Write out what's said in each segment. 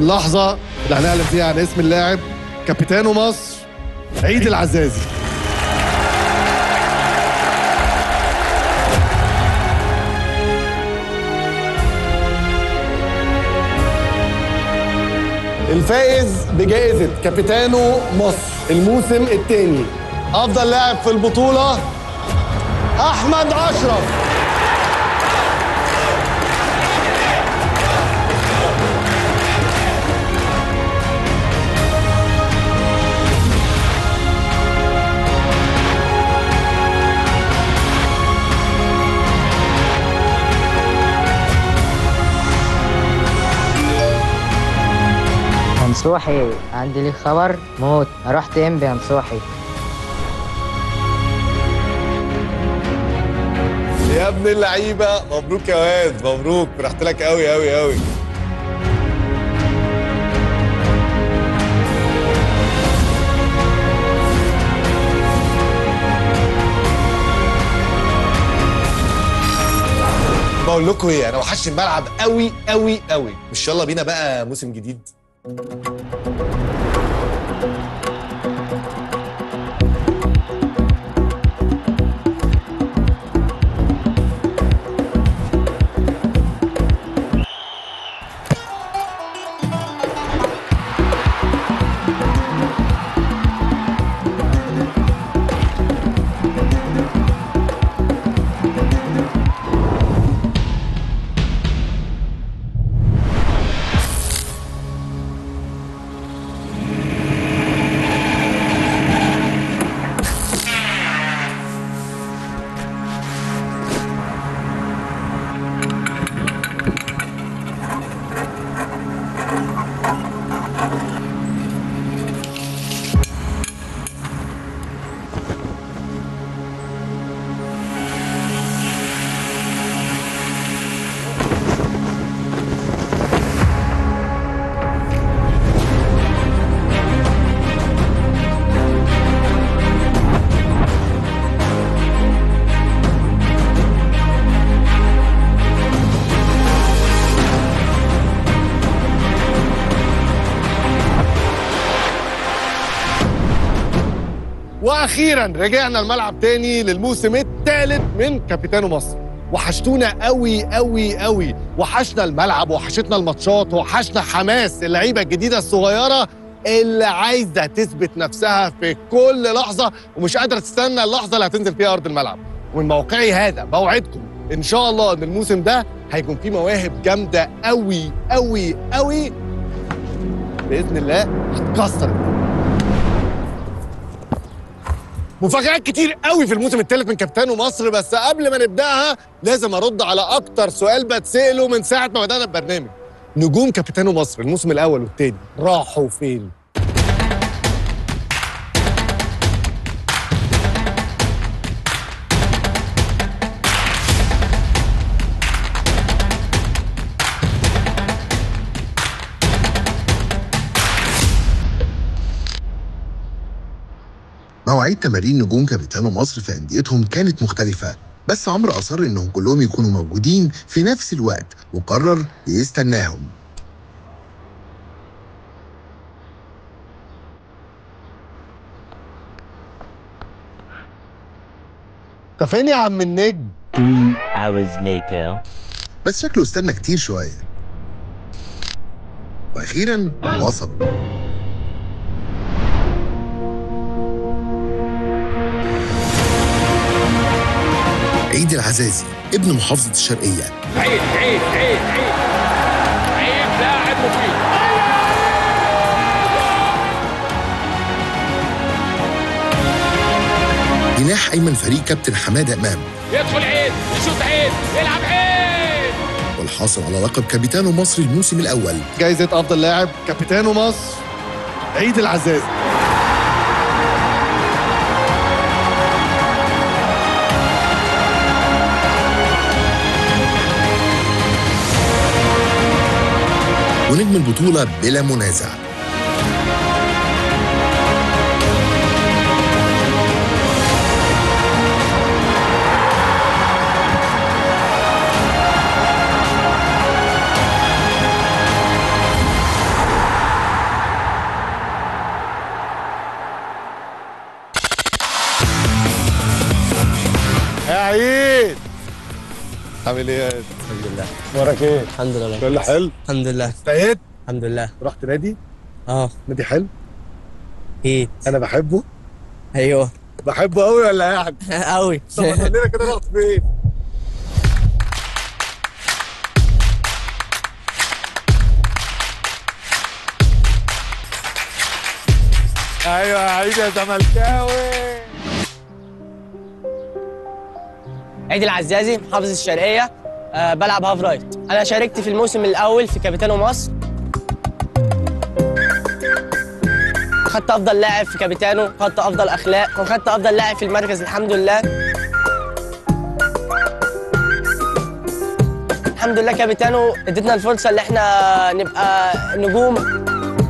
اللحظة اللي هنعلن فيها عن اسم اللاعب كابيتانو مصر عيد العزازي الفائز بجائزة كابيتانو مصر الموسم الثاني أفضل لاعب في البطولة أحمد أشرف منصوحي عندي لي خبر موت رحت انبي يا منصوحي يا ابن اللعيبة مبروك يا واد مبروك فرحت لك قوي قوي قوي بقول لكم ايه انا وحشني الملعب قوي قوي قوي مش يلا بينا بقى موسم جديد واخيرا رجعنا الملعب تاني للموسم الثالث من كابيتانو مصر وحشتونا قوي قوي قوي وحشنا الملعب وحشتنا الماتشات وحشنا حماس اللعيبه الجديده الصغيره اللي عايزه تثبت نفسها في كل لحظه ومش قادره تستنى اللحظه اللي هتنزل فيها ارض الملعب ومن موقعي هذا بوعدكم ان شاء الله ان الموسم ده هيكون فيه مواهب جامده قوي قوي قوي باذن الله هتكسر الدنيا مفاجآت كتير قوي في الموسم الثالث من كابتن مصر بس قبل ما نبداها لازم ارد على اكتر سؤال بتساله من ساعه ما بدانا البرنامج نجوم كابتن مصر الموسم الاول والثاني راحوا فين مواعيد تمارين نجوم كابيتانو مصر في أنديتهم كانت مختلفة بس عمرو أصر إنهم كلهم يكونوا موجودين في نفس الوقت وقرر يستناهم انت فين يا عم النجم Three hours later. بس شكله استنى كتير شوية وأخيرا وصل عيد العزازي ابن محافظة الشرقية عيد عيد عيد عيد عيد لاعب مفيد جناح أيمن فريق كابتن حمادة إمام يدخل عيد يشوط عيد يلعب عيد والحاصل على لقب كابيتانو مصر الموسم الأول جايزه افضل لاعب كابيتانو مصر عيد العزازي ونجم البطولة بلا منازع يا عيد عامل ايه يا الحمد لله اخبارك ايه؟ الحمد لله كله حلو الحمد لله استعيد الحمد لله رحت نادي اه نادي حلو اكيد انا بحبه ايوه بحبه قوي ولا قاعد قوي طب ما تقول لنا كده رحت فين ايوه يا عيد يا زملكاوي عيد العزازي محافظ الشرقية أه بلعب هاف رايت أنا شاركت في الموسم الأول في كابيتانو مصر خدت أفضل لاعب في كابيتانو خدت أفضل أخلاق وخدت أفضل لاعب في المركز الحمد لله الحمد لله كابيتانو ادتنا الفرصة اللي احنا نبقى نجوم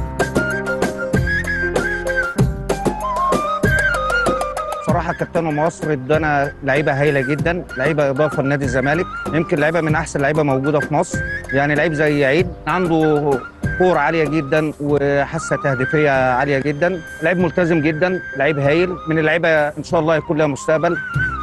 صراحة كابتن مصر ادانا لعيبة هايلة جدا، لعيبة إضافة لنادي الزمالك، يمكن لعيبة من أحسن لعيبة موجودة في مصر، يعني لعيب زي عيد عنده كورة عالية جدا وحاسة تهديفية عالية جدا، لعيب ملتزم جدا، لعيب هايل، من اللعيبة إن شاء الله يكون لها مستقبل.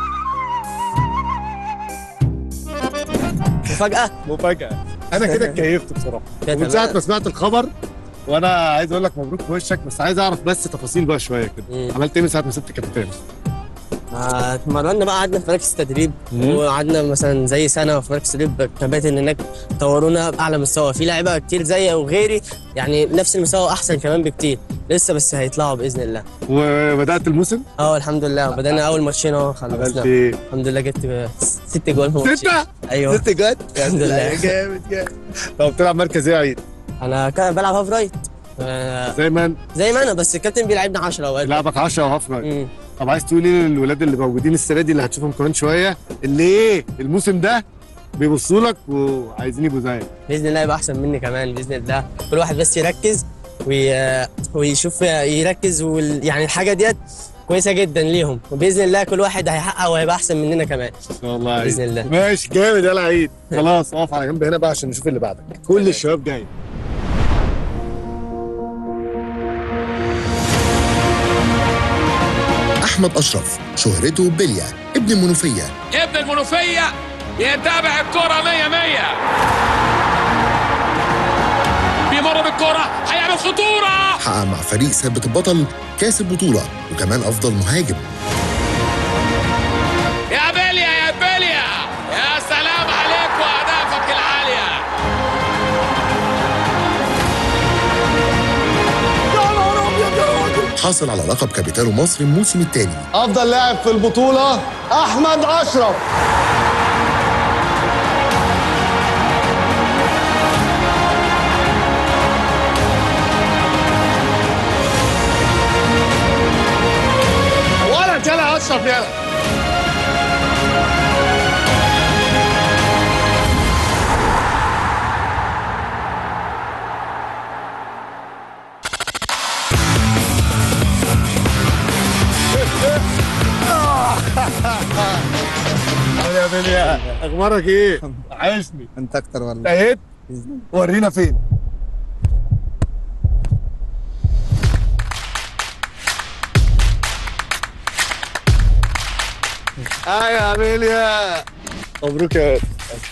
مفاجأة مفاجأة أنا كده اتكيفت بصراحة كده ومن ساعة تمام. ما سمعت الخبر وأنا عايز أقول لك مبروك في وشك بس عايز أعرف بس تفاصيل بقى شوية كده مم. عملت إيه من ساعة ما سبت كابتن؟ آه، اتمرنا بقى قعدنا في مراكز تدريب وقعدنا مثلا زي سنه في مراكز تدريب كباتن هناك طورونا باعلى مستوى في لعيبه كتير زيي وغيري يعني نفس المستوى احسن كمان بكتير لسه بس هيطلعوا باذن الله وبدأت الموسم اه الحمد لله بدانا اول ماتشين اهو عملت خلصنا إيه؟ الحمد لله جبت ست جوال في ماتشين ستة؟ ايوه ست جد؟ الحمد لله جامد جامد طب بتلعب مركز إيه يا عيد؟ انا كان بلعب هاف رايت آه، دايما زي ما انا بس الكابتن بيلعبنا 10 اوقات لعبك 10 وهاف رايت مم. طب عايز تقول ايه للولاد اللي موجودين السنه دي اللي هتشوفهم كمان شويه اللي ايه الموسم ده بيبصوا لك وعايزين يبقوا زيك باذن الله يبقى احسن مني كمان باذن الله كل واحد بس يركز وي... ويشوف يركز وال... يعني الحاجه ديت كويسه جدا ليهم وباذن الله كل واحد هيحقق وهيبقى احسن مننا كمان ان شاء الله يا عيد. باذن الله ماشي جامد يلا عيد خلاص اقف على جنب هنا بقى عشان نشوف اللي بعدك كل الشباب جاي أحمد أشرف شهرته بليا ابن المنوفية ابن المنوفية يتابع الكرة 100 100 بيمر بالكرة هيعمل خطورة حقق مع فريق ثابت البطل كاس البطولة وكمان أفضل مهاجم يا بليا يا بليا يا سلام عليك وأهدافك العالية حاصل على لقب كابيتانو مصر الموسم الثاني افضل لاعب في البطوله احمد اشرف ولا يلا اشرف يلا يا بليا اخبارك ايه؟ عايشني أنت أكتر والله. انتهيت؟ ورينا فين؟ ايوه يا بليا مبروك يا واد.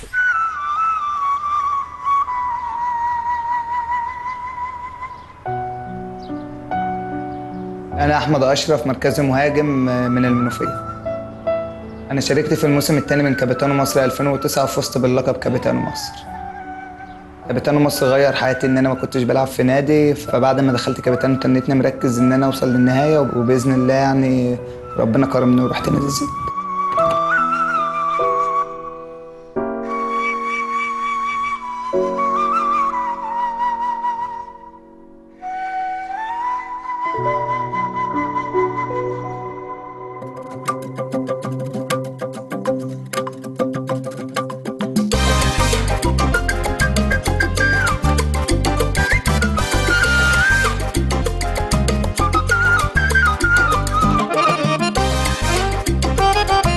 أنا أحمد أشرف مركزي مهاجم من المنوفية أنا شاركت في الموسم الثاني من كابيتانو مصر 2009 وفزت باللقب كابيتانو مصر كابيتانو مصر غير حياتي إن أنا ما كنتش بلعب في نادي فبعد ما دخلت كابيتانو تنيتني مركز إن أنا أوصل للنهاية وبإذن الله يعني ربنا كرمني ورحت نادي الزمالك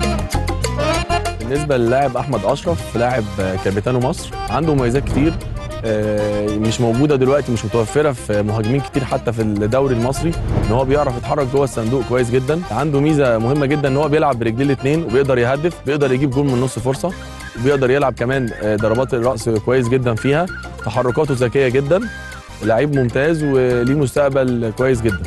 بالنسبه للاعب احمد اشرف لاعب كابيتانو مصر عنده مميزات كتير آه، مش موجوده دلوقتي مش متوفره في مهاجمين كتير حتى في الدوري المصري ان هو بيعرف يتحرك جوه الصندوق كويس جدا عنده ميزه مهمه جدا ان هو بيلعب برجليه الاثنين وبيقدر يهدف بيقدر يجيب جول من نص فرصه وبيقدر يلعب كمان آه، ضربات الراس كويس جدا فيها تحركاته ذكيه جدا لعيب ممتاز وليه مستقبل كويس جدا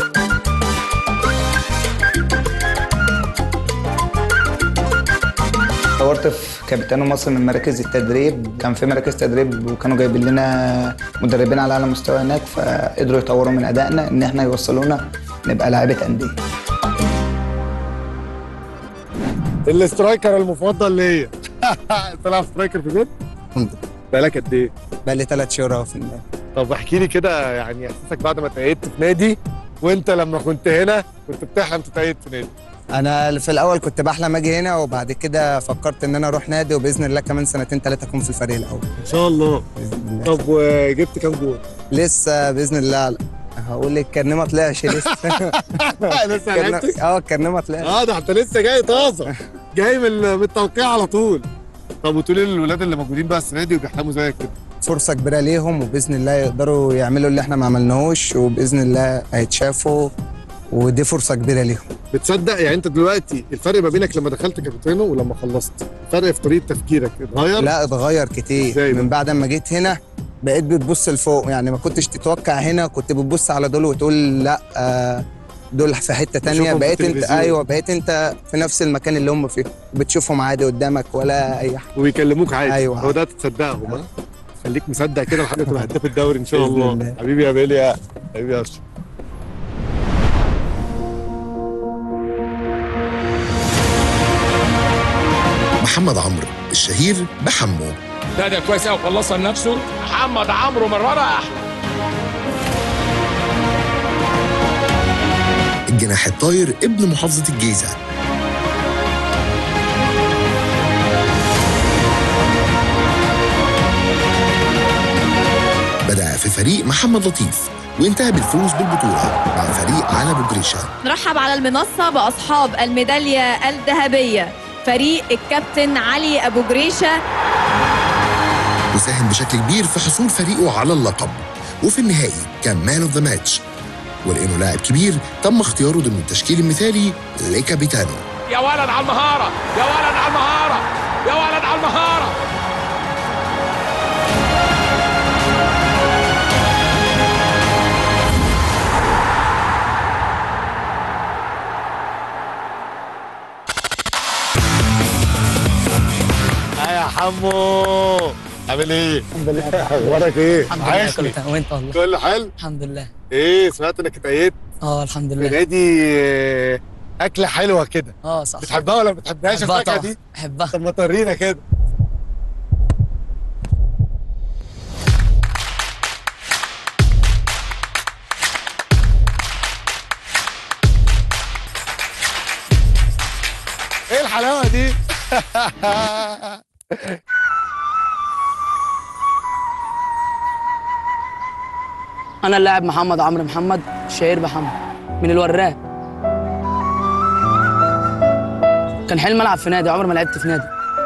طورت في كابتن مصر من مراكز التدريب كان في مراكز تدريب وكانوا جايبين لنا مدربين على اعلى مستوى هناك فقدروا يطوروا من ادائنا ان احنا يوصلونا نبقى لاعيبه انديه الاسترايكر المفضل ليا تلعب سترايكر في بيت بقالك قد ايه بقى لي ثلاث شهور اهو في النادي طب احكي لي كده يعني احساسك بعد ما تأيدت في نادي وانت لما كنت هنا كنت بتحلم تتأيد في نادي انا في الاول كنت بحلم اجي هنا وبعد كده فكرت ان انا اروح نادي وباذن الله كمان سنتين ثلاثه اكون في الفريق الاول ان شاء الله باذن الله طب وجبت كام جول؟ لسه باذن الله هقول لك الكارنيه ما طلعش لسه لسه ما لعبتش؟ اه الكارنيه ما طلعش اه ده انت لسه جاي طازه جاي من من التوقيع على طول طب وتقول للولاد اللي موجودين بقى السنه دي وبيحلموا زيك كده فرصه كبيره ليهم وباذن الله يقدروا يعملوا اللي احنا ما عملناهوش وباذن الله هيتشافوا ودي فرصه كبيره ليهم بتصدق يعني انت دلوقتي الفرق ما بينك لما دخلت كابتنو ولما خلصت فرق في طريقه تفكيرك اتغير لا اتغير إزاي كتير بقى؟ من بعد ما جيت هنا بقيت بتبص لفوق يعني ما كنتش تتوقع هنا كنت بتبص على دول وتقول لا آه، دول في حته تانية بشوفهم في بقيت انت التلفزيون. ايوه بقيت انت في نفس المكان اللي هم فيه بتشوفهم عادي قدامك ولا اي حاجه وبيكلموك عادي أيوة. هو ده تصدقهم ها خليك مصدق كده لحد ما تبقى هداف الدوري ان شاء بإذن الله الله. حبيبي يا بيليا حبيبي يا اشرف محمد عمرو الشهير بحمو لا ده كويس قوي خلصها لنفسه محمد عمرو مرة احلى الجناح الطاير ابن محافظة الجيزة بدأ في فريق محمد لطيف وانتهى بالفوز بالبطولة مع فريق على أبو جريشة نرحب على المنصة بأصحاب الميدالية الذهبية فريق الكابتن علي أبو جريشة وساهم بشكل كبير في حصول فريقه على اللقب وفي النهائي كان مان اوف ذا ماتش ولانه لاعب كبير تم اختياره ضمن التشكيل المثالي لكابيتانو يا ولد على المهارة يا ولد على المهارة يا ولد على المهارة ها يا حمو عامل ايه؟ الحمد لله اخبارك ايه؟ عايشني وانت والله كله حلو؟ الحمد لله ايه سمعت انك اتأيدت اه الحمد في لله نادي آه، اكله حلوه كده اه صح بتحبها ولا ما بتحبهاش بحبها الفاكهه طبعا دي؟ بحبها طب ما تورينا كده ايه الحلاوه دي؟ انا اللاعب محمد عمرو محمد شهير بحمد من الوراق كان حلم العب في نادي عمري ما لعبت في نادي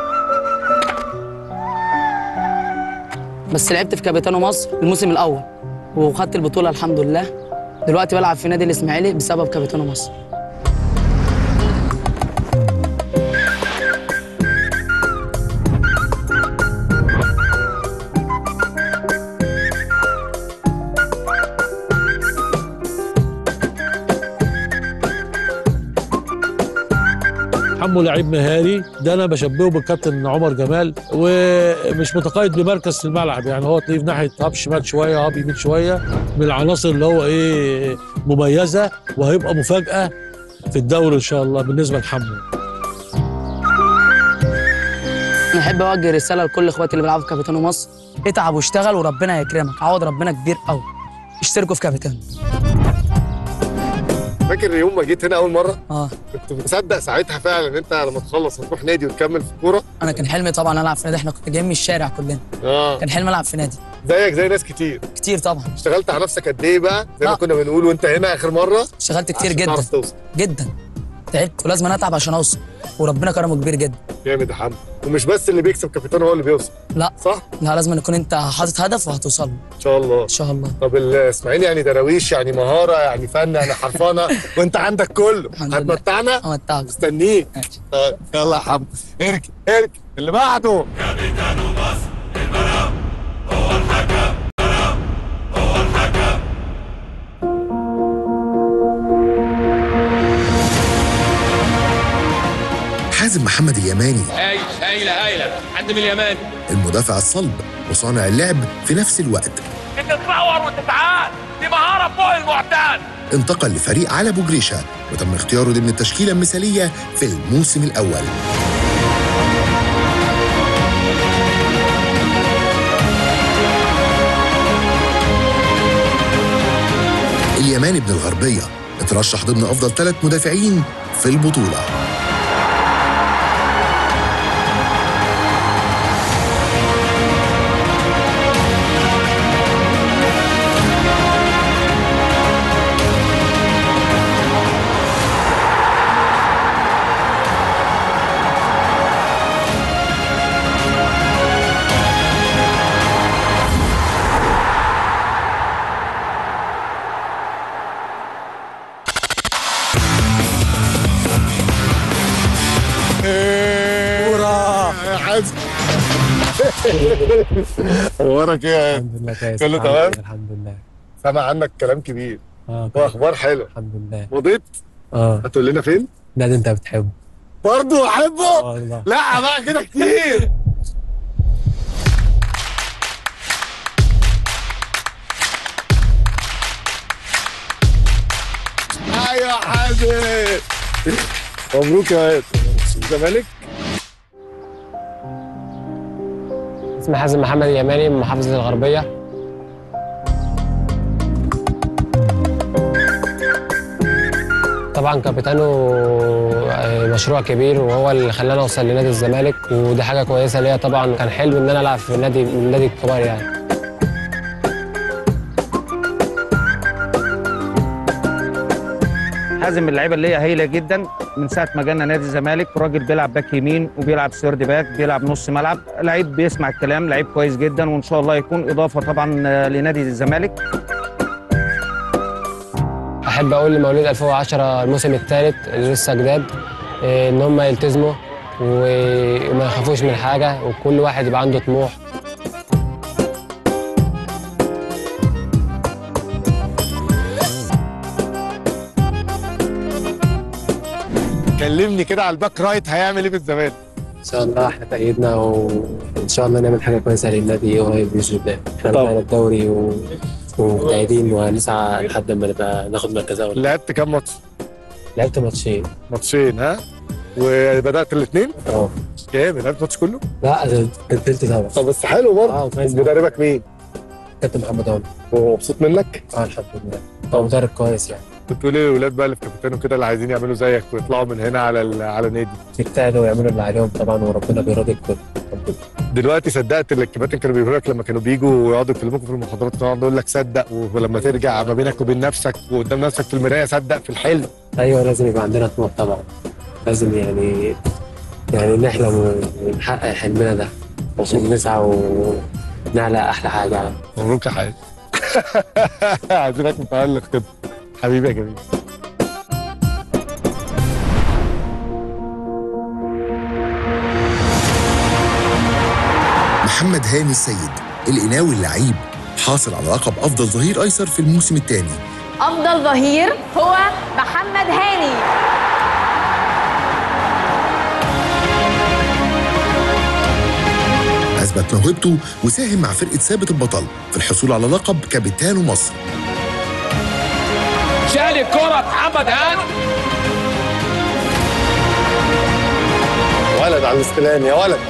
بس لعبت في كابيتانو مصر الموسم الاول وخدت البطوله الحمد لله دلوقتي بلعب في نادي الاسماعيلي بسبب كابيتانو مصر حمو لعيب مهاري ده انا بشبهه بالكابتن عمر جمال ومش متقيد بمركز في الملعب يعني هو تلاقيه في ناحيه هاب شمال شويه هاب يمين شويه من العناصر اللي هو ايه مميزه وهيبقى مفاجاه في الدوري ان شاء الله بالنسبه لحمو انا احب اوجه رساله لكل اخواتي اللي بيلعبوا في كابيتانو مصر اتعب واشتغل وربنا هيكرمك عوض ربنا كبير قوي اشتركوا في كابيتانو فاكر يوم ما جيت هنا اول مره؟ اه كنت مصدق ساعتها فعلا ان انت لما تخلص هتروح نادي وتكمل في الكوره؟ انا كان حلمي طبعا العب في نادي احنا كنا جايين من الشارع كلنا اه كان حلمي العب في نادي زيك زي ناس كتير كتير طبعا اشتغلت على نفسك قد ايه بقى؟ زي ما آه. كنا بنقول وانت هنا اخر مره اشتغلت كتير عشان جدا تعرف توصل جدا تعبت ولازم أنا اتعب عشان اوصل وربنا كرمه كبير جدا جامد يا حمد ومش بس اللي بيكسب كابيتانو هو اللي بيوصل لا صح لا لازم يكون انت حاطط هدف وهتوصل له ان شاء الله ان شاء الله طب الاسماعيلي يعني دراويش يعني مهاره يعني فن يعني حرفانه وانت عندك كله هتمتعنا همتعك مستنيك طيب يلا يا حمد اركب اركب اللي بعده حازم محمد اليماني هايل هايله هايله حد من اليماني المدافع الصلب وصانع اللعب في نفس الوقت انت تتطور وتتعال دي مهاره فوق المعتاد انتقل لفريق على ابو جريشه وتم اختياره ضمن التشكيله المثاليه في الموسم الاول اليماني ابن الغربيه اترشح ضمن افضل ثلاث مدافعين في البطوله كورة يا حازم اخبارك ايه الحمد لله كويس كله الحمد تمام لله، الحمد لله سامع عنك كلام كبير اه واخبار حلوه الحمد لله مضيت اه هتقول لنا فين نادي انت بتحبه برضه احبه والله لا بقى كده كتير ايوه يا حازم مبروك يا واد الزمالك اسمي حازم محمد اليماني من محافظة الغربية طبعا كابيتانو آه، مشروع كبير وهو اللي خلانا اوصل لنادي الزمالك ودي حاجه كويسه ليا طبعا كان حلم ان انا العب في نادي من النادي الكبار يعني حازم من اللعيبه اللي هي هايله جدا من ساعه ما جانا نادي الزمالك راجل بيلعب باك يمين وبيلعب سيرد باك بيلعب نص ملعب لعيب بيسمع الكلام لعيب كويس جدا وان شاء الله يكون اضافه طبعا آه، لنادي الزمالك احب اقول لمواليد 2010 الموسم الثالث اللي لسه جداد آه، ان هم يلتزموا و- وما يخافوش من حاجه وكل واحد يبقى عنده طموح كلمني كده على الباك رايت هيعمل ايه في الزمالك ان شاء الله احنا تأيدنا وان شاء الله نعمل حاجه كويسه للنادي قريب باذن الله احنا طبعا. معانا الدوري و... ومجتهدين وهنسعى لحد ما نبقى ناخد مركز اول لعبت كام ماتش لعبت ماتشين ماتشين ها وبدات الاثنين اه جامد لعبت الماتش كله لا التلت طبعا طب بس حلو برضه اه كويس مدربك مين كابتن محمد عمر ومبسوط منك اه الحمد لله هو مدرب كويس يعني كنت تقول ايه للولاد بقى اللي في كابتن وكده اللي عايزين يعملوا زيك ويطلعوا من هنا على ال- على نادي يجتهدوا ويعملوا اللي عليهم طبعا وربنا بيرضي الكل دلوقتي صدقت اللي الكباتن كانوا بيقولوا لك لما كانوا بيجوا ويقعدوا يكلموكوا في المحاضرات كانوا يقعدوا يقول لك صدق ولما ترجع ما بينك وبين نفسك وقدام نفسك في المرايه صدق في الحلم ايوه لازم يبقى عندنا طموح طبعا لازم يعني يعني نحلم ونحقق حلمنا ده عشان نسعى ونعلى احلى حاجه يعني مبروك يا حبيبي عايزينك متألق كده حبيبي يا جميل محمد هاني السيد القناوي اللعيب حاصل على لقب افضل ظهير ايسر في الموسم الثاني أفضل ظهير هو محمد هاني اثبت موهبته وساهم مع فرقه ثابت البطل في الحصول على لقب كابيتانو مصر شال الكرة محمد هاني ولد على الاستلام يا ولد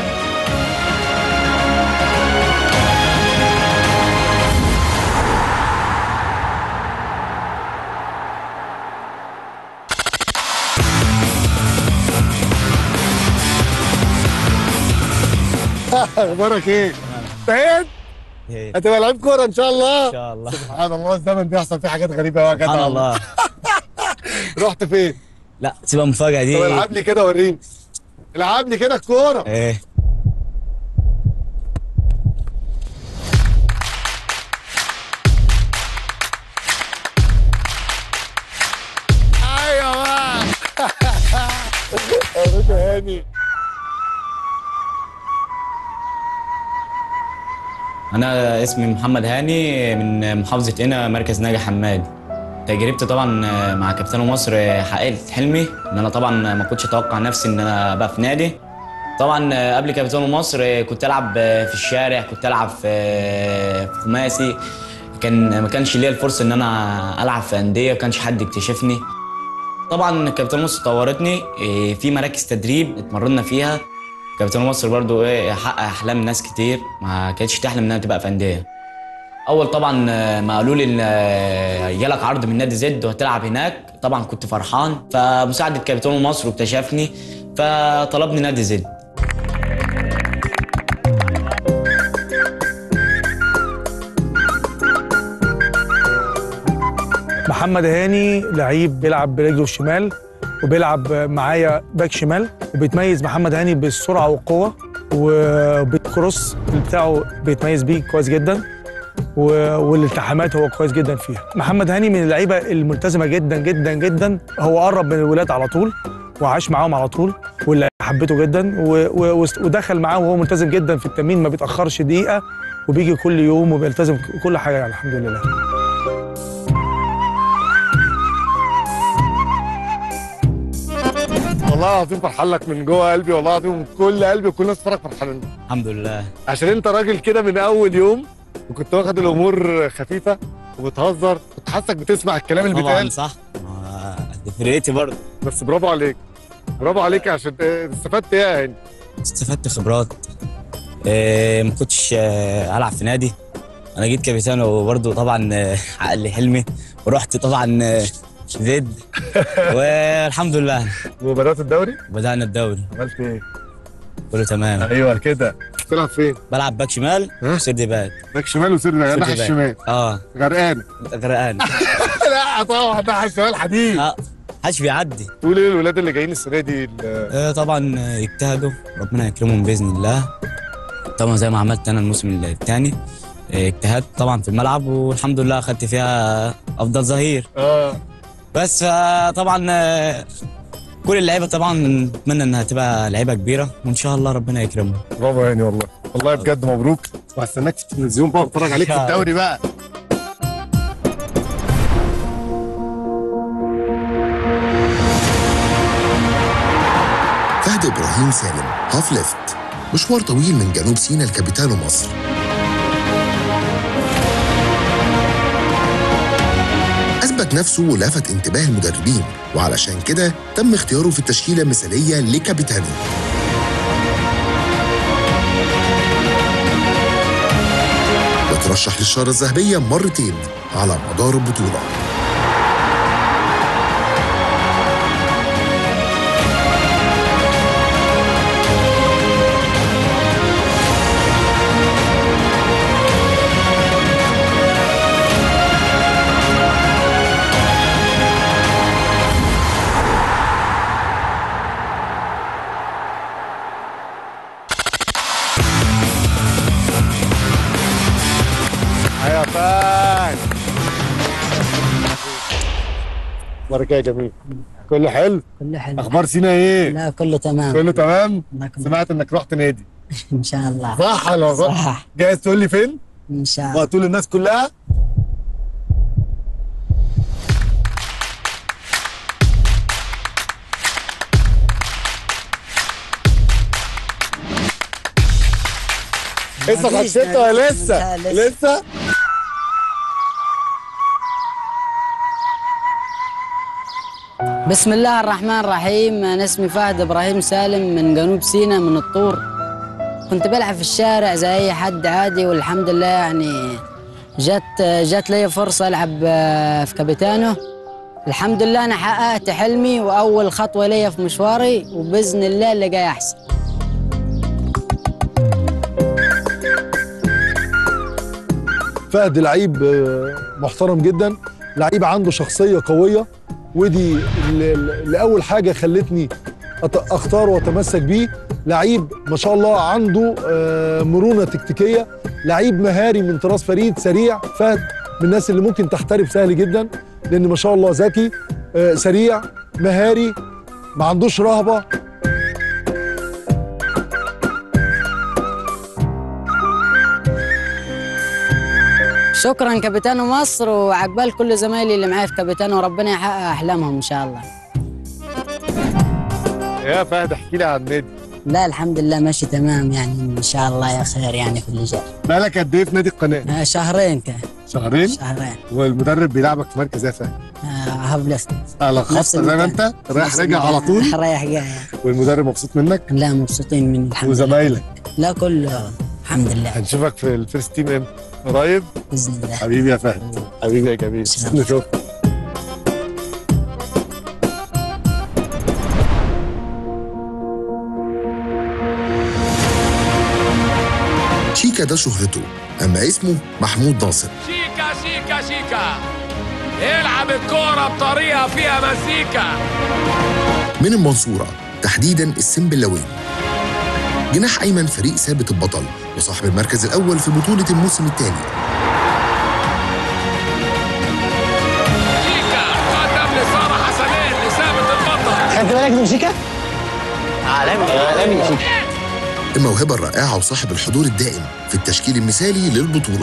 اخبارك ايه؟ سعيد؟ هتبقى لعيب كوره ان شاء الله ان شاء الله سبحان الله الزمن بيحصل فيه حاجات غريبه قوي يا جدع سبحان الله رحت فين؟ لا تبقى مفاجاه دي طب العب لي كده وريني العب لي كده الكوره ايه ايوه بقى مبروك يا هاني انا اسمي محمد هاني من محافظه قنا مركز ناجي حماد تجربتي طبعا مع كابتن مصر حققت حلمي ان انا طبعا ما كنتش اتوقع نفسي ان انا ابقى في نادي طبعا قبل كابتن مصر كنت العب في الشارع كنت العب في في خماسي كان ما كانش ليا الفرصه ان انا العب في انديه ما كانش حد يكتشفني طبعا كابتن مصر طورتني إيه، في مراكز تدريب اتمرنا فيها كابتن مصر برضو ايه حقق احلام ناس كتير ما كانتش تحلم انها تبقى في انديه اول طبعا آه، ما قالوا لي ان آه، جالك عرض من نادي زد وهتلعب هناك طبعا كنت فرحان فمساعده كابتن مصر واكتشفني فطلبني نادي زد محمد هاني لعيب بيلعب برجله الشمال وبيلعب معايا باك شمال وبيتميز محمد هاني بالسرعه والقوه وبالكروس بتاعه بيتميز بيه كويس جدا و- والالتحامات هو كويس جدا فيها محمد هاني من اللعيبه الملتزمه جدا جدا جدا هو قرب من الولاد على طول وعاش معاهم على طول واللي حبته جدا و- و- ودخل معاهم وهو ملتزم جدا في التمرين ما بيتاخرش دقيقه وبيجي كل يوم وبيلتزم كل حاجه يعني الحمد لله والله العظيم فرحان لك من جوه قلبي والله العظيم من كل قلبي وكل الناس فرح فرحانين الحمد لله عشان انت راجل كده من اول يوم وكنت واخد الامور خفيفه وبتهزر كنت حاسك بتسمع الكلام اللي طبعا بيتقال صح ما دي فرقتي برضه بس برافو عليك برافو عليك عشان اه، استفدت ايه يا هاني استفدت خبرات إيه ما كنتش آه، العب في نادي انا جيت كابيتان وبرضه طبعا آه، حقق لي حلمي ورحت طبعا آه، زد والحمد لله وبدات الدوري بدانا الدوري عملت ايه كله تمام ايوه كده بتلعب فين بلعب باك شمال وسيرد باك باك شمال وسير سيرد ناحيه باك. الشمال اه غرقان غرقان لا طبعا ناحيه الشمال حديد اه محدش بيعدي تقول ايه الولاد اللي جايين السنه دي ال- آه، طبعا آه، يجتهدوا ربنا يكرمهم باذن الله طبعا زي ما عملت انا الموسم الثاني اجتهدت طبعا في الملعب والحمد لله اخدت فيها افضل ظهير اه بس آه، طبعا آه، كل اللعيبه طبعا اتمنى انها تبقى لعيبه كبيره وان شاء الله ربنا يكرمهم برافو يا هاني والله والله بجد مبروك وهستناك في التلفزيون بقى اتفرج عليك في الدوري بقى فهد إبراهيم سالم هاف ليفت مشوار طويل من جنوب سيناء لكابيتانو مصر أثبت نفسه ولفت انتباه المدربين وعلشان كده تم اختياره في التشكيلة المثالية لكابيتانو وترشح للشارة الذهبية مرتين على مدار البطولة يا فان اخبارك ايه يا جميل كله حلو كله حلو اخبار سينا ايه لا كله تمام كله تمام سمعت انك رحت نادي ان شاء الله صح ولا غلط؟ صح جاهز تقول لي فين ان شاء الله وهتقول للناس كلها لسه مفيش خشيت ولا نادي. لسه؟ لا، لسه. لسه؟ بسم الله الرحمن الرحيم أنا اسمي فهد إبراهيم سالم من جنوب سيناء من الطور كنت بلعب في الشارع زي أي حد عادي والحمد لله يعني جت جت لي فرصة ألعب آه، في كابيتانو الحمد لله أنا حققت حلمي وأول خطوة ليا في مشواري وبإذن الله اللي جاي أحسن فهد لعيب آه، محترم جدا لعيب عنده شخصية قوية ودي اللي اللي اول حاجه خلتني أت- اختار واتمسك بيه لعيب ما شاء الله عنده آه، مرونه تكتيكيه لعيب مهاري من طراز فريد سريع فهد من الناس اللي ممكن تحترف سهل جدا لان ما شاء الله ذكي آه، سريع مهاري ما عندوش رهبه شكرا كابتن مصر وعقبال كل زمايلي اللي معايا في كابتن وربنا يحقق احلامهم ان شاء الله يا فهد احكي لي عن النادي لا الحمد لله ماشي تمام يعني ان شاء الله يا خير يعني في اللي جاي بقالك قد ايه في نادي القناه؟ آه، شهرين كان شهرين؟ شهرين والمدرب بيلعبك في مركز ايه يا فهد؟ آه، هاف ليفت على نفس خاصة زي ما المكان. انت رايح نفس راجع على المكان. طول رايح جاي والمدرب مبسوط منك لا مبسوطين من الحمد لله وزمايلك لا كله الحمد لله هنشوفك في الفيرست تيم امتى؟ قريب؟ باذن الله حبيبي يا فهد حبيبي يا جميل نشوف شيكا ده شهرته أما اسمه محمود ناصر شيكا شيكا شيكا العب الكورة بطريقة فيها مزيكا من المنصورة تحديدا السنبلاوين جناح أيمن فريق ثابت البطل وصاحب المركز الأول في بطولة الموسم الثاني شيكا قدم لسارة حسنين لثابت البطل خدت بالك من شيكا؟ عالمي عالمي شيكا الموهبة الرائعة وصاحب الحضور الدائم في التشكيل المثالي للبطولة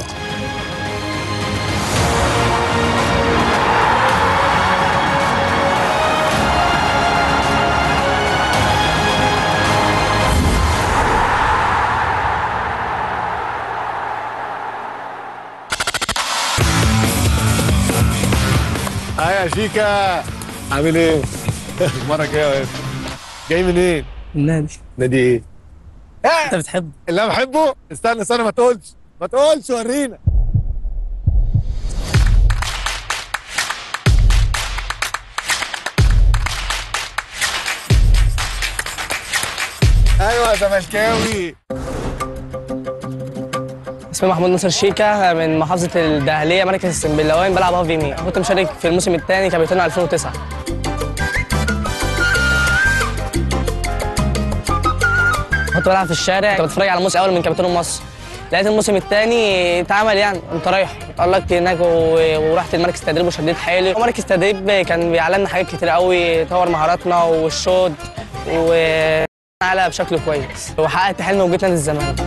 اه يا شيكا عامل ايه؟ اخبارك ايه يا واد؟ جاي منين؟ النادي نادي ايه؟ انت بتحبه اللي انا بحبه استنى استنى ما تقولش ما تقولش ورينا ايوه يا زملكاوي اسمي محمود نصر شيكا من محافظة الدهلية مركز السنبلاوين بلعب هاف يمين كنت مشارك في الموسم الثاني كابتن 2009 كنت بلعب في الشارع كنت بتفرج على الموسم الاول من كابتن مصر لقيت الموسم الثاني اتعمل يعني قمت رايح اتألقت هناك و- ورحت المركز التدريب وشديت حيلي ومركز التدريب كان بيعلمنا حاجات كتير قوي طور مهاراتنا والشوط وعلى بشكل كويس وحققت حلمي وجيت نادي الزمالك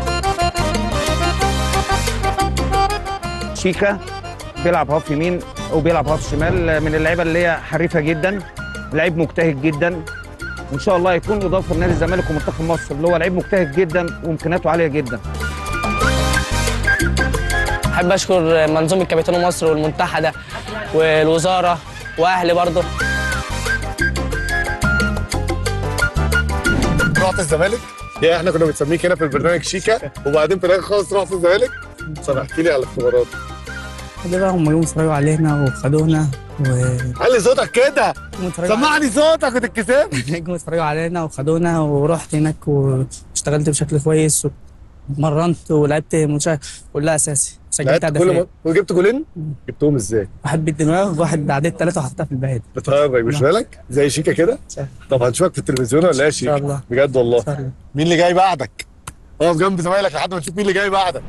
شيكا بيلعب هاف يمين وبيلعب هاف شمال من اللعيبه اللي هي حريفه جدا لعيب مجتهد جدا وان شاء الله يكون اضافه لنادي الزمالك ومنتخب مصر اللي هو لعيب مجتهد جدا وامكانياته عاليه جدا احب اشكر منظومه كابتن مصر والمنتحده والوزاره واهلي برضه رحت الزمالك؟ يا احنا كنا بنسميك هنا في البرنامج شيكا وبعدين في الاخر خالص رحت الزمالك طب احكي لي على الاختبارات كده بقى هم جم اتفرجوا علينا وخدونا و علي صوتك كده سمعني صوتك وتتكسف جم اتفرجوا علينا وخدونا ورحت هناك واشتغلت بشكل كويس واتمرنت ولعبت ماتشات كلها اساسي سجلت لعبت كل هدفين م... وجبت جولين؟ جبتهم ازاي؟ واحد بالدماغ وواحد عديت ثلاثه وحطها في البعيد بتهرج مش بالك؟ زي شيكا كده؟ طب هنشوفك في التلفزيون ولا ايه يا شيكا؟ إن شاء الله. بجد والله إن شاء الله. مين اللي جاي بعدك؟ اقف جنب زمايلك لحد ما نشوف مين اللي جاي بعدك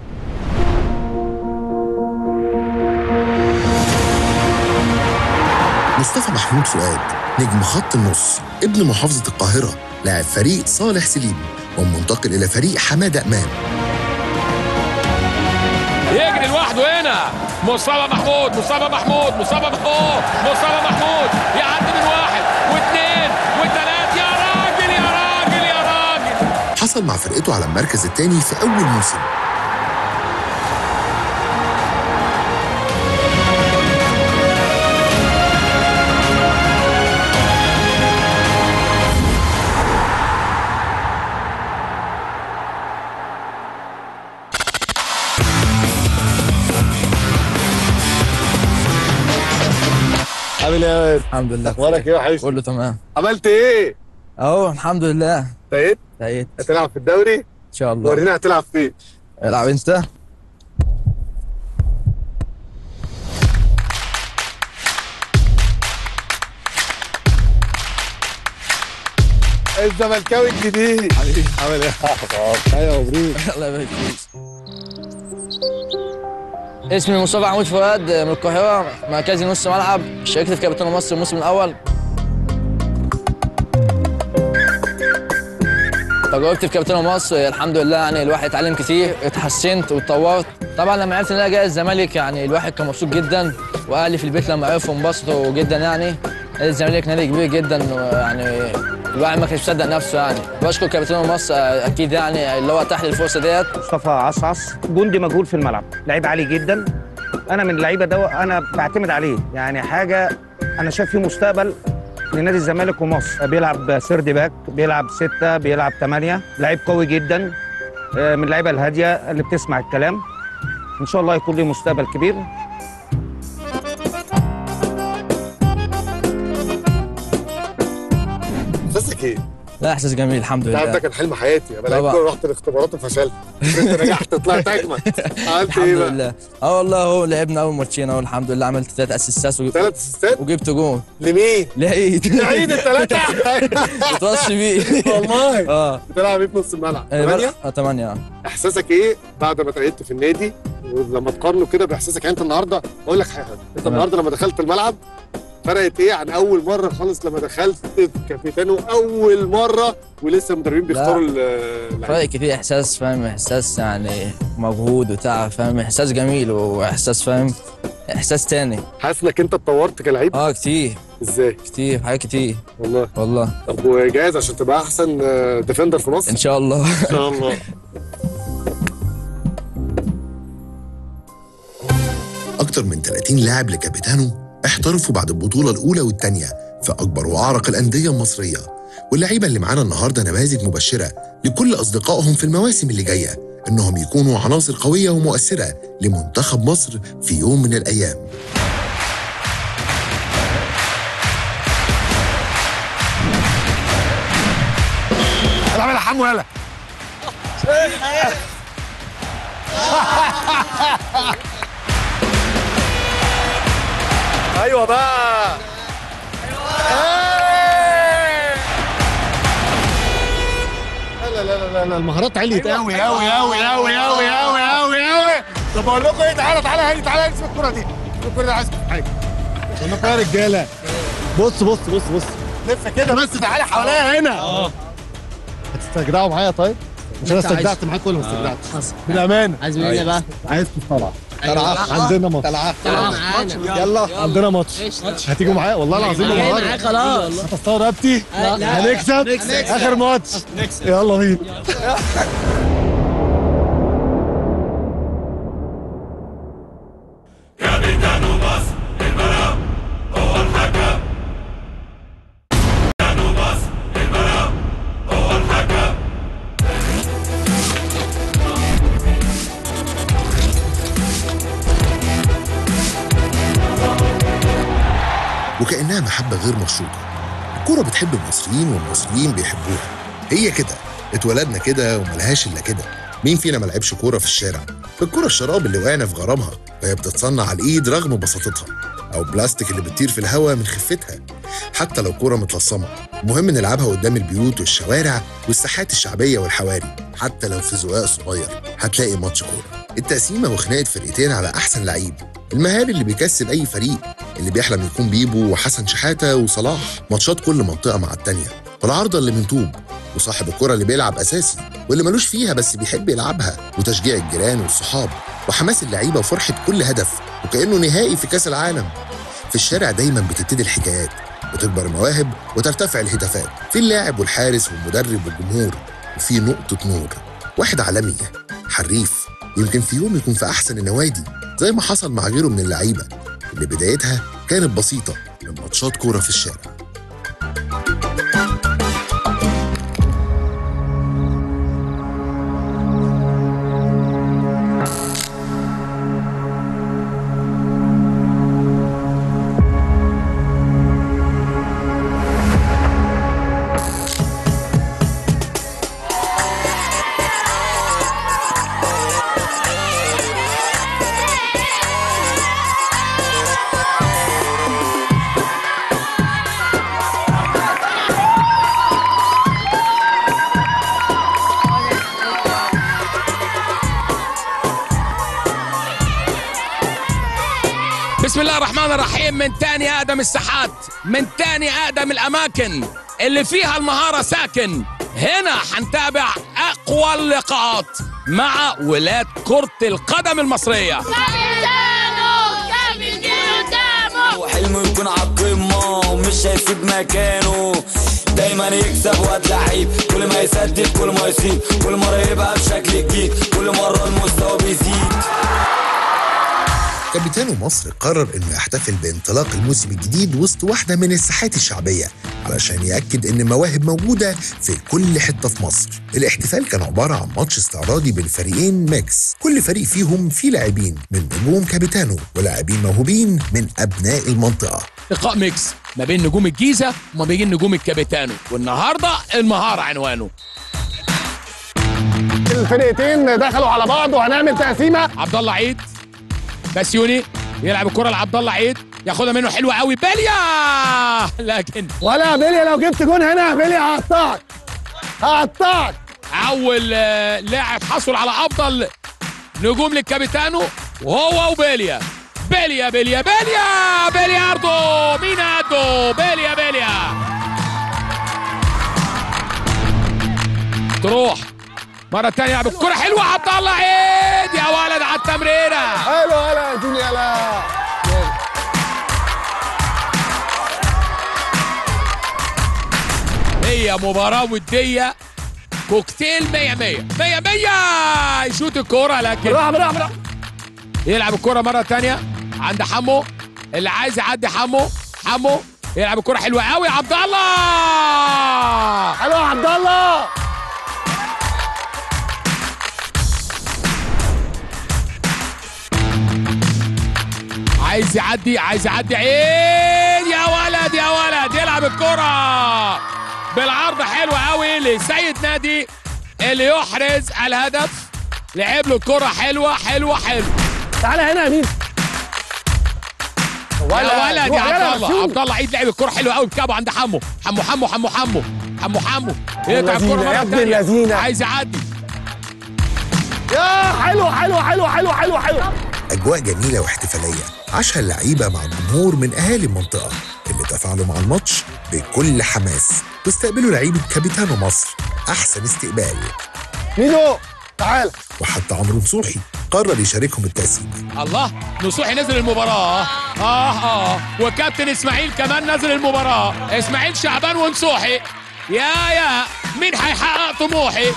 مصطفى محمود فؤاد نجم خط النص ابن محافظة القاهرة لاعب فريق صالح سليم ومنتقل إلى فريق حمادة أمام يجري لوحده هنا مصطفى محمود مصطفى محمود مصطفى محمود مصطفى محمود يعدي من واحد واثنين وثلاث يا راجل يا راجل يا راجل حصل مع فرقته على المركز الثاني في أول موسم عامل ايه يا واد؟ الحمد لله اخبارك ايه يا حبيبي؟ كله تمام عملت ايه؟ اهو الحمد لله تأيت؟ تأيت هتلعب في الدوري؟ ان شاء الله ورينا هتلعب فين؟ العب انت الزملكاوي الجديد حبيبي عامل ايه ايوه مبروك الله يبارك فيك اسمي مصطفى محمود فؤاد من القاهرة مركزي نص ملعب شاركت في كابتن مصر الموسم الأول تجربتي في كابتن مصر الحمد لله يعني الواحد اتعلم كتير اتحسنت واتطورت طبعا لما عرفت ان انا جاي الزمالك يعني الواحد كان مبسوط جدا واهلي في البيت لما عرفوا انبسطوا جدا يعني نادي الزمالك نادي كبير جدا ويعني الواحد ما كانش مصدق نفسه يعني بشكر كابتن مصر اكيد يعني اللي هو اتاح لي الفرصه ديت مصطفى عصعص جندي مجهول في الملعب لعيب عالي جدا انا من اللعيبه ده انا بعتمد عليه يعني حاجه انا شايف فيه مستقبل لنادي الزمالك ومصر بيلعب سيرد باك بيلعب ستة بيلعب ثمانية لعيب قوي جدا آه، من اللعيبه الهاديه اللي بتسمع الكلام ان شاء الله يكون ليه مستقبل كبير احساسك ايه؟ لا احساس جميل الحمد انت عارف ده لله كان حلم حياتي انا لعيب طبعا. كوره رحت الاختبارات وفشلت انت نجحت طلعت اجمل عملت الحمد ايه بقى؟ لله اه والله هو لعبنا اول ماتشين اهو الحمد لله عملت ثلاث اسيستات وجبت ثلاث اسيستات وجبت جون لمين؟ لعيد لعيد الثلاثه بتوصي بيه والله اه بتلعب ايه في نص الملعب؟ آه، ثمانية؟ اه ثمانية اه احساسك ايه بعد ما اترقيت في النادي ولما تقارنه كده باحساسك يعني انت النهارده اقول لك حاجه انت تمام. النهارده لما دخلت الملعب فرقت ايه عن اول مره خالص لما دخلت في كابيتانو اول مره ولسه المدربين بيختاروا ال- فرق كتير احساس فاهم احساس يعني مجهود وتعب فاهم احساس جميل واحساس فاهم احساس تاني حاسس انك انت اتطورت كلعيب اه كتير ازاي كتير حاجات كتير والله والله طب وجاهز عشان تبقى احسن ديفندر في مصر ان شاء الله ان شاء الله أكتر من 30 لاعب لكابيتانو احترفوا بعد البطولة الأولى والثانية في أكبر وأعرق الأندية المصرية واللعيبة اللي معانا النهاردة نماذج مبشرة لكل أصدقائهم في المواسم اللي جاية إنهم يكونوا عناصر قوية ومؤثرة لمنتخب مصر في يوم من الأيام العب يا حمو يلا ايوه بقى لا لا لا لا لا المهارات عليت قوي قوي قوي قوي قوي قوي قوي قوي طب اقول لكم ايه تعالى تعالى هاني تعالى هاني اسيب الكوره دي الكوره دي عايزكم في حاجه اقول لكم يا رجاله بص بص بص بص لف كده بس تعالى حواليا هنا اه هتستجدعوا معايا طيب؟ مش انا أنت عايز- استجدعت معاك ولا ما استجدعتش؟ حصل. بالامانه عايز مني إيه بقى؟ عايزكم طلعه أيوة. طلعه عندنا ماتش طلعه. طلعه معانا. يلا عندنا ماتش قشطة. هتيجوا معايا والله العظيم جاي النهارده معاك خلاص. هتصور رقبتي لا. هنكسب هنكسب. اخر ماتش يلا بينا وكأنها محبة غير مشروطة الكورة بتحب المصريين والمصريين بيحبوها هي كده اتولدنا كده وملهاش إلا كده مين فينا ما لعبش كورة في الشارع الكورة الشراب اللي وقعنا في غرامها وهي بتتصنع على الإيد رغم بساطتها أو بلاستيك اللي بتطير في الهواء من خفتها حتى لو كورة متلصمة المهم نلعبها قدام البيوت والشوارع والساحات الشعبية والحواري حتى لو في زقاق صغير هتلاقي ماتش كورة التقسيمة وخناقة فرقتين على أحسن لعيب المهاري اللي بيكسب أي فريق اللي بيحلم يكون بيبو وحسن شحاتة وصلاح ماتشات كل منطقة مع التانية والعارضة اللي من طوب وصاحب الكرة اللي بيلعب أساسي واللي ملوش فيها بس بيحب يلعبها وتشجيع الجيران والصحاب وحماس اللعيبة وفرحة كل هدف وكأنه نهائي في كأس العالم في الشارع دايما بتبتدي الحكايات بتكبر المواهب وترتفع الهتافات في اللاعب والحارس والمدرب والجمهور وفي نقطة نور واحد عالمي حريف يمكن في يوم يكون في أحسن النوادي زي ما حصل مع غيره من اللعيبة اللي بدايتها كانت بسيطة من ماتشات كورة في الشارع بسم الله الرحمن الرحيم من تاني اقدم الساحات من تاني اقدم الاماكن اللي فيها المهاره ساكن هنا هنتابع اقوى اللقاءات مع ولاد كره القدم المصريه وحلمه يكون على القمة ومش هيسيب مكانه دايما يكسب واد لعيب كل ما يسدد كل ما يصيب كل مرة يبقى بشكل جديد كل مرة المستوى بيزيد كابيتانو مصر قرر انه يحتفل بانطلاق الموسم الجديد وسط واحده من الساحات الشعبيه علشان ياكد ان المواهب موجوده في كل حته في مصر. الاحتفال كان عباره عن ماتش استعراضي بين فريقين ميكس، كل فريق فيهم فيه لاعبين من نجوم كابيتانو ولاعبين موهوبين من ابناء المنطقه. لقاء ميكس ما بين نجوم الجيزه وما بين نجوم الكابيتانو والنهارده المهاره عنوانه الفرقتين دخلوا على بعض وهنعمل تقسيمه عبد الله عيد بسيوني يلعب الكره لعبد الله عيد ياخدها منه حلوه قوي بليا لكن ولا بيليا لو جبت جون هنا بيليا هقطعك هقطعك اول آه، لاعب حصل على افضل نجوم للكابيتانو وهو وبيليا بيليا بيليا بيليا بيلياردو مين قده بيليا بيليا تروح مرة تانية يلعب الكرة حلوة عبد الله عيد يا ولد على التمريرة حلو هلا يا دنيا هلا هي مباراة ودية كوكتيل 100 100 100 100 يشوط الكرة لكن بالراحة بالراحة بالراحة يلعب الكرة مرة تانية عند حمو اللي عايز يعدي حمو حمو يلعب الكرة حلوة قوي عبد الله حلو يا عبد الله عايز يعدي عايز يعدي عين يا ولد يا ولد يلعب الكرة بالعرض حلوة قوي لسيد نادي اللي يحرز الهدف لعب له الكرة حلوة حلوة حلوة تعالى هنا يا مين يا ولد يا روح يلا عبد الله مسيوني. عبد الله عيد لعب الكرة حلوة قوي بكابه عند حمو حمو حمو حمو حمو حمو حمو يقطع الكرة اللذينة، يا مرة ابن تانية اللذينة. عايز يعدي يا حلو حلو حلو حلو حلو حلو اجواء جميله واحتفاليه عاشها اللعيبه مع الجمهور من اهالي المنطقه اللي تفاعلوا مع الماتش بكل حماس واستقبلوا لعيبه كابيتانو مصر احسن استقبال ميدو تعال وحتى عمرو نصوحي قرر يشاركهم التقسيم الله نصوحي نزل المباراة اه اه وكابتن اسماعيل كمان نزل المباراة اسماعيل شعبان ونصوحي يا يا مين هيحقق طموحي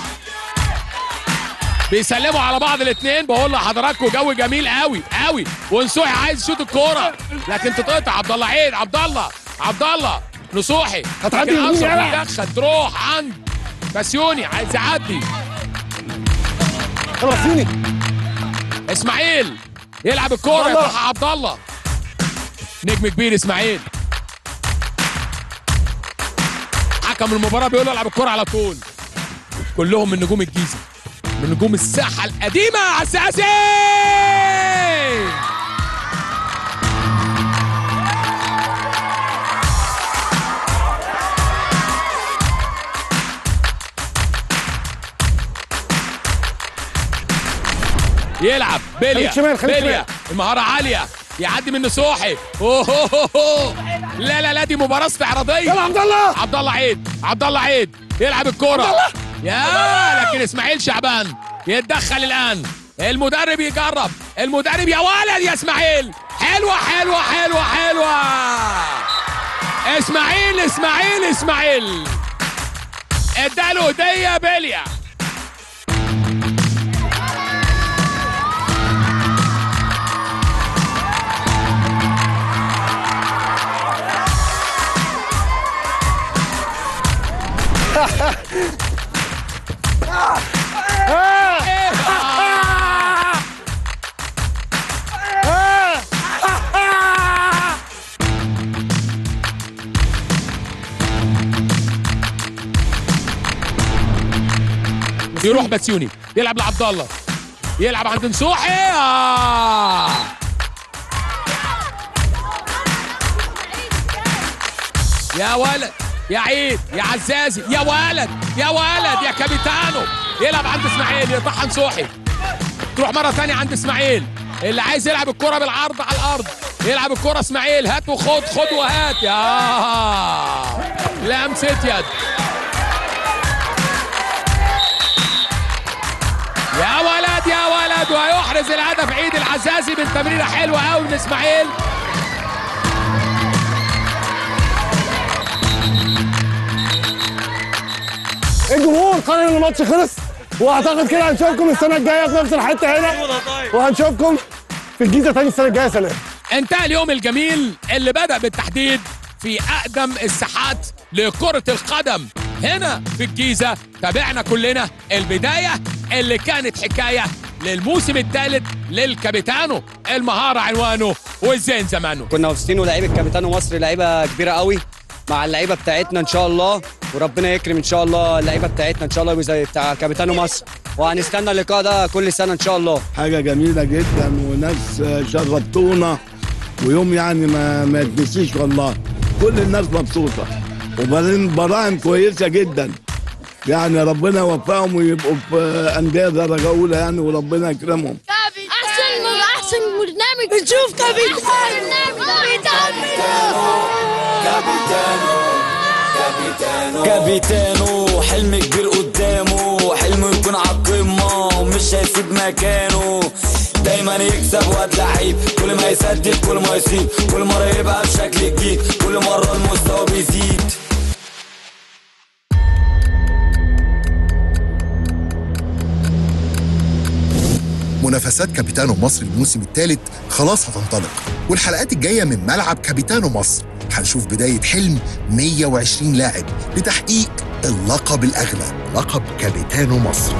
بيسلموا على بعض الاثنين بقول لحضراتكم جو جميل قوي قوي ونصوحي عايز يشوط الكوره لكن تتقطع عبد الله عيد عبد الله عبد الله نصوحي هتعدي لكن يمين أشرف يلا. يدخل تروح عند بسيوني عايز يعدي خلصيني اسماعيل يلعب الكوره عبد الله. يروح عبد الله نجم كبير اسماعيل حكم المباراه بيقول له العب الكوره على طول كلهم من نجوم الجيزه من نجوم الساحه القديمه عساسي يلعب بيليا خليك شمال، خليك بيليا شمال. المهارة عالية يعدي من نصوحي أوه هو هو هو. لا لا لا دي مباراة استعراضية يلا عبد الله عبد الله عيد عبد الله عيد يلعب الكرة يا لكن اسماعيل شعبان يتدخل الآن المدرب يجرب المدرب يا ولد يا اسماعيل حلوة حلوة حلوة حلوة اسماعيل اسماعيل اسماعيل اداله هدية بليا يروح باتسيوني يلعب لعبد الله يلعب عند نصوحي آه. يا ولد يا عيد يا عزازي يا ولد يا ولد يا كابيتانو يلعب عند اسماعيل يقطعها نصوحي تروح مره ثانيه عند اسماعيل اللي عايز يلعب الكره بالعرض على الارض يلعب الكرة اسماعيل هات وخد خد وهات يا لمسة يد يا ولد يا ولد ويحرز الهدف عيد العزازي من تمريرة حلوة قوي من اسماعيل الجمهور قرر ان الماتش خلص واعتقد كده هنشوفكم السنه الجايه في نفس الحته هنا وهنشوفكم في الجيزه تاني السنه الجايه سلام انتهى اليوم الجميل اللي بدأ بالتحديد في أقدم الساحات لكرة القدم هنا في الجيزة تابعنا كلنا البداية اللي كانت حكاية للموسم الثالث للكابيتانو المهارة عنوانه والزين زمانه كنا مبسوطين ولاعيبه كابيتانو مصر لعيبه كبيره قوي مع اللعيبه بتاعتنا ان شاء الله وربنا يكرم ان شاء الله اللعيبه بتاعتنا ان شاء الله يبقوا زي بتاع كابيتانو مصر وهنستنى اللقاء ده كل سنه ان شاء الله حاجة جميلة جدا وناس شرفتونا ويوم يعني ما ما يتنسيش والله كل الناس مبسوطة وبعدين براهن كويسة جدا يعني ربنا يوفقهم ويبقوا في أندية درجة أولى يعني وربنا يكرمهم احسن احسن برنامج نشوف كابيتان كابيتانو حلم كبير قدامه حلمه يكون على القمة ومش هيسيب مكانه دايما يكسب واد لعيب كل ما يسدد كل ما يصيب كل مرة يبقى بشكل جديد كل مرة المستوى بيزيد منافسات كابيتانو مصر الموسم الثالث خلاص هتنطلق والحلقات الجاية من ملعب كابيتانو مصر هنشوف بداية حلم 120 لاعب لتحقيق اللقب الأغلى لقب كابيتانو مصر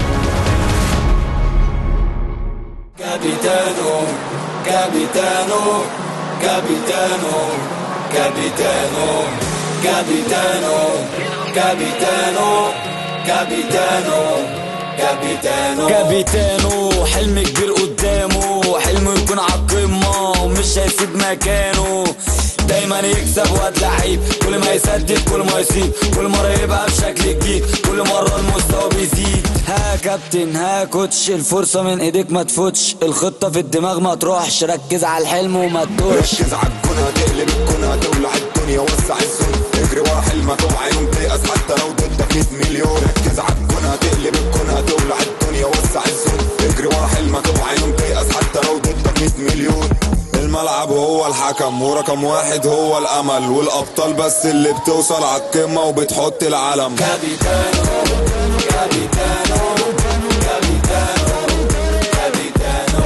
كابيتانو كابيتانو كابيتانو كابيتانو كابيتانو كابيتانو كابيتانو كابيتانو كابيتانو حلم كبير قدامه حلمه يكون على القمة ومش هيسيب مكانه دايما يكسب واد لعيب كل ما يسدد كل ما يصيب كل مرة يبقى بشكل جديد كل مرة المستوى بيزيد ها كابتن ها كوتش الفرصة من ايديك ما تفوتش الخطة في الدماغ ما تروحش ركز على الحلم وما تدورش ركز على الكون هتقلب الكون هتولع الدنيا وسع الزون اجري ورا حلمك اوعى يوم تيأس حتى لو ضدك 100 مليون ركز على الكون هتقلب الكون هتولع الدنيا وسع الزون اجري ورا حلمك اوعى يوم تيأس حتى لو ضدك 100 مليون الملعب هو الحكم ورقم واحد هو الامل والابطال بس اللي بتوصل على القمه وبتحط العلم كابيتانو كابيتانو كابيتانو كابيتانو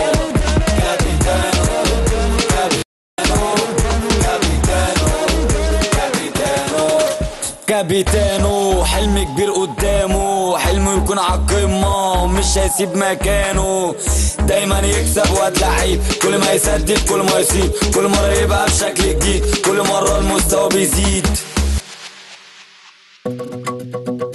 كابيتانو حلم كبير قدامه حلمه يكون على القمة ومش هيسيب مكانه دايما يكسب واد لعيب كل ما يسدد كل ما يصيب كل مرة يبقى بشكل جديد كل مرة المستوى بيزيد